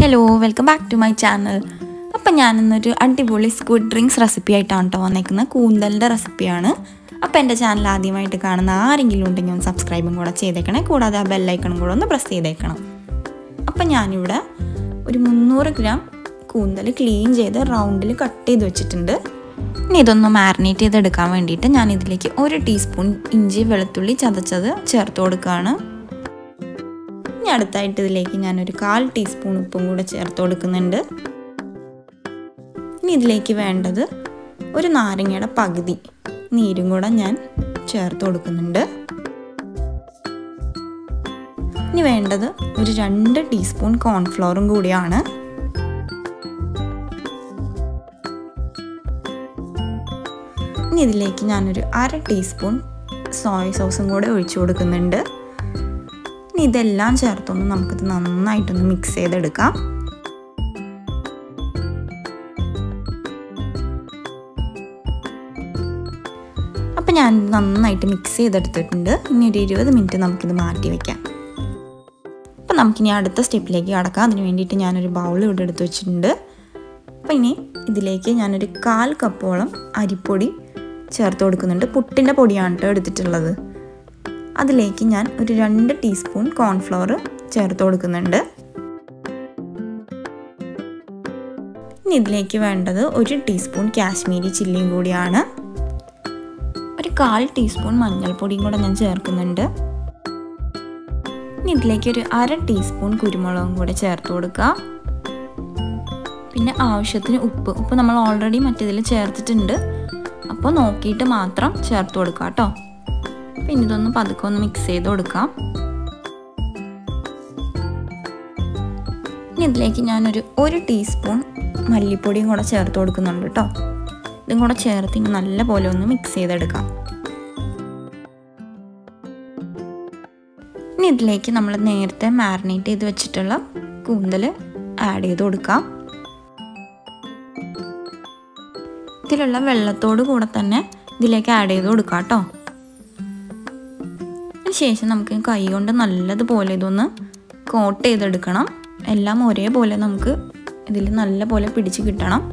hello welcome back to my channel അപ്പം ഞാനിന്നൊരു അടിപൊളി സ്ക്വിഡ് ഡ്രിങ്ക്സ് റെസിപ്പി ആയിട്ടാണ് കേട്ടോ വന്നേക്കുന്നത് കൂന്തലിൻ്റെ റെസിപ്പിയാണ് അപ്പോൾ എൻ്റെ ചാനൽ ആദ്യമായിട്ട് കാണുന്ന ആരെങ്കിലും ഉണ്ടെങ്കിൽ ഒന്ന് സബ്സ്ക്രൈബും കൂടെ ചെയ്തേക്കണേ കൂടാതെ ആ ബെല്ലൈക്കണും കൂടെ ഒന്ന് പ്രസ് ചെയ്തേക്കണം അപ്പം ഞാനിവിടെ ഒരു മുന്നൂറ് ഗ്രാം കൂന്തൽ ക്ലീൻ ചെയ്ത് റൗണ്ടിൽ കട്ട് ചെയ്ത് വെച്ചിട്ടുണ്ട് ഇനി ഇതൊന്ന് മാരിനേറ്റ് ചെയ്തെടുക്കാൻ വേണ്ടിയിട്ട് ഞാൻ ഇതിലേക്ക് ഒരു ടീസ്പൂൺ ഇഞ്ചി വെളുത്തുള്ളി ചതച്ചത് ചേർത്ത് കൊടുക്കുകയാണ് ഇനി അടുത്തായിട്ട് ഇതിലേക്ക് ഞാനൊരു കാൽ ടീസ്പൂൺ ഉപ്പും കൂടെ ചേർത്ത് കൊടുക്കുന്നുണ്ട് ഇനി ഇതിലേക്ക് വേണ്ടത് ഒരു നാരങ്ങയുടെ പകുതി നീരും കൂടെ ഞാൻ ചേർത്ത് കൊടുക്കുന്നുണ്ട് ഇനി വേണ്ടത് ഒരു രണ്ട് ടീസ്പൂൺ കോൺഫ്ലോറും കൂടിയാണ് ഇനി ഇതിലേക്ക് ഞാനൊരു അര ടീസ്പൂൺ സോയ സോസും കൂടെ ഒഴിച്ചു കൊടുക്കുന്നുണ്ട് ഇനി ഇതെല്ലാം ചേർത്തൊന്ന് നമുക്കിത് നന്നായിട്ടൊന്ന് മിക്സ് ചെയ്തെടുക്കാം അപ്പം ഞാൻ നന്നായിട്ട് മിക്സ് ചെയ്തെടുത്തിട്ടുണ്ട് ഇനി ഒരു ഇരുപത് മിനിറ്റ് നമുക്കിത് മാറ്റി വയ്ക്കാം അപ്പം നമുക്കിനി അടുത്ത സ്റ്റെപ്പിലേക്ക് കടക്കാം അതിന് വേണ്ടിയിട്ട് ഞാനൊരു ബൗൾ ഇവിടെ എടുത്ത് വെച്ചിട്ടുണ്ട് അപ്പം ഇനി ഇതിലേക്ക് ഞാനൊരു കാൽ കപ്പോളം അരിപ്പൊടി ചേർത്ത് കൊടുക്കുന്നുണ്ട് പുട്ടിൻ്റെ പൊടിയാണ് കേട്ടോ എടുത്തിട്ടുള്ളത് അതിലേക്ക് ഞാൻ ഒരു രണ്ട് ടീസ്പൂൺ കോൺഫ്ലവർ ചേർത്ത് കൊടുക്കുന്നുണ്ട് ഇനി ഇതിലേക്ക് വേണ്ടത് ഒരു ടീസ്പൂൺ കാശ്മീരി ചില്ലിയും കൂടിയാണ് ഒരു കാൽ ടീസ്പൂൺ മഞ്ഞൾപ്പൊടിയും കൂടെ ഞാൻ ചേർക്കുന്നുണ്ട് ഇനി ഇതിലേക്ക് ഒരു അര ടീസ്പൂൺ കുരുമുളകും കൂടെ ചേർത്ത് കൊടുക്കുക പിന്നെ ആവശ്യത്തിന് ഉപ്പ് ഉപ്പ് നമ്മൾ ഓൾറെഡി മറ്റേതിൽ ചേർത്തിട്ടുണ്ട് അപ്പോൾ നോക്കിയിട്ട് മാത്രം ചേർത്ത് കൊടുക്കുക കേട്ടോ പിന്നെ ഇതൊന്ന് പതുക്കെ ഒന്ന് മിക്സ് ചെയ്ത് കൊടുക്കാം ഇനി ഇതിലേക്ക് ഞാനൊരു ഒരു ടീസ്പൂൺ മല്ലിപ്പൊടിയും കൂടെ ചേർത്ത് കൊടുക്കുന്നുണ്ട് കേട്ടോ ഇതും കൂടെ ചേർത്ത് ഇനി നല്ല പോലെ ഒന്ന് മിക്സ് ചെയ്തെടുക്കാം ഇനി ഇതിലേക്ക് നമ്മൾ നേരത്തെ മാരിനേറ്റ് ചെയ്ത് വെച്ചിട്ടുള്ള കൂന്തൽ ആഡ് ചെയ്ത് കൊടുക്കാം ഇതിലുള്ള വെള്ളത്തോട് കൂടെ തന്നെ ഇതിലേക്ക് ആഡ് ചെയ്ത് കൊടുക്കാം കേട്ടോ ശേഷം നമുക്ക് കൈ കൊണ്ട് നല്ലതുപോലെ ഇതൊന്ന് കോട്ട് ചെയ്തെടുക്കണം എല്ലാം ഒരേപോലെ നമുക്ക് ഇതിൽ നല്ല പോലെ പിടിച്ച് കിട്ടണം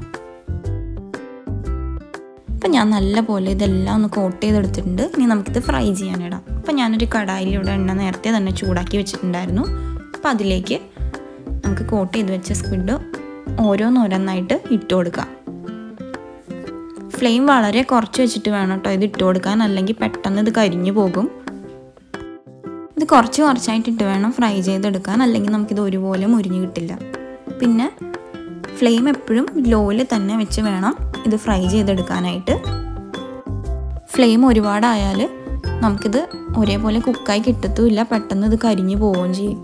അപ്പം ഞാൻ നല്ല പോലെ ഇതെല്ലാം ഒന്ന് കോട്ട് ചെയ്തെടുത്തിട്ടുണ്ട് ഇനി നമുക്കിത് ഫ്രൈ ചെയ്യാനിടാം അപ്പം ഞാനൊരു കടായിൽ ഇവിടെ എണ്ണ നേരത്തെ തന്നെ ചൂടാക്കി വെച്ചിട്ടുണ്ടായിരുന്നു അപ്പം അതിലേക്ക് നമുക്ക് കോട്ട് ചെയ്ത് വെച്ച സ്ക്വിഡ് ഓരോന്നോരോന്നായിട്ട് ഇട്ട് കൊടുക്കാം ഫ്ലെയിം വളരെ കുറച്ച് വെച്ചിട്ട് വേണം കേട്ടോ ഇത് ഇട്ട് കൊടുക്കാൻ അല്ലെങ്കിൽ പെട്ടെന്ന് ഇത് കരിഞ്ഞു പോകും ഇത് കുറച്ച് കുറച്ചായിട്ട് ഇട്ട് വേണം ഫ്രൈ ചെയ്തെടുക്കാൻ അല്ലെങ്കിൽ നമുക്കിത് ഒരുപോലെ മുരിഞ്ഞ് കിട്ടില്ല പിന്നെ ഫ്ലെയിം എപ്പോഴും ലോയിൽ തന്നെ വെച്ച് വേണം ഇത് ഫ്രൈ ചെയ്തെടുക്കാനായിട്ട് ഫ്ലെയിം ഒരുപാടായാൽ നമുക്കിത് ഒരേപോലെ കുക്കായി കിട്ടത്തുമില്ല പെട്ടെന്ന് ഇത് കരിഞ്ഞു പോവുകയും ചെയ്യും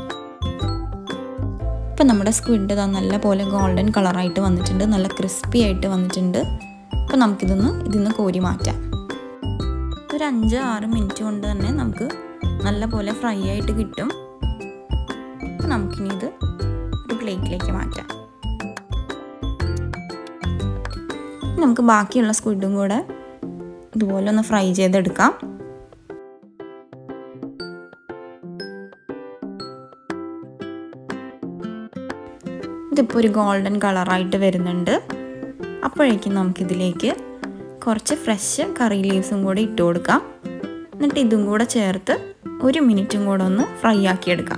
ഇപ്പം നമ്മുടെ സ്ക്വിഡ് ഇതാ നല്ല പോലെ ഗോൾഡൻ കളറായിട്ട് വന്നിട്ടുണ്ട് നല്ല ക്രിസ്പി ആയിട്ട് വന്നിട്ടുണ്ട് അപ്പോൾ നമുക്കിതൊന്ന് ഇതിന്ന് കോരി മാറ്റാം ഒരു അഞ്ച് ആറ് മിനിറ്റ് കൊണ്ട് തന്നെ നമുക്ക് നല്ല പോലെ ഫ്രൈ ആയിട്ട് കിട്ടും അപ്പം നമുക്കിനി ഇത് ഒരു പ്ലേറ്റിലേക്ക് മാറ്റാം നമുക്ക് ബാക്കിയുള്ള സ്ക്വിഡും കൂടെ ഇതുപോലെ ഒന്ന് ഫ്രൈ ചെയ്തെടുക്കാം ഇതിപ്പോൾ ഒരു ഗോൾഡൻ കളറായിട്ട് വരുന്നുണ്ട് അപ്പോഴേക്കും നമുക്കിതിലേക്ക് കുറച്ച് ഫ്രഷ് കറി ലീവ്സും കൂടെ ഇട്ട് കൊടുക്കാം എന്നിട്ട് ഇതും കൂടെ ചേർത്ത് ഒരു മിനിറ്റും കൂടെ ഒന്ന് ഫ്രൈ ആക്കിയെടുക്കാം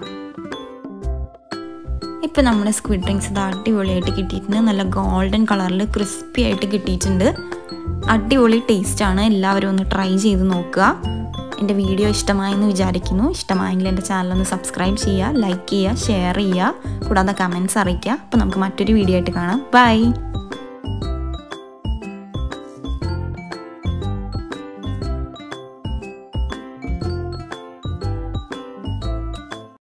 ഇപ്പോൾ നമ്മുടെ സ്ക്വിഡ് ഡ്രിങ്ക്സ് ഇത് അടിപൊളിയായിട്ട് കിട്ടിയിട്ടുണ്ട് നല്ല ഗോൾഡൻ കളറിൽ ക്രിസ്പി ആയിട്ട് കിട്ടിയിട്ടുണ്ട് അടിപൊളി ടേസ്റ്റാണ് എല്ലാവരും ഒന്ന് ട്രൈ ചെയ്ത് നോക്കുക എൻ്റെ വീഡിയോ ഇഷ്ടമായെന്ന് വിചാരിക്കുന്നു ഇഷ്ടമായെങ്കിൽ എൻ്റെ ചാനൽ ഒന്ന് സബ്സ്ക്രൈബ് ചെയ്യുക ലൈക്ക് ചെയ്യുക ഷെയർ ചെയ്യുക കൂടാതെ കമൻറ്റ്സ് അറിയിക്കുക അപ്പോൾ നമുക്ക് മറ്റൊരു വീഡിയോ ആയിട്ട് കാണാം ബൈ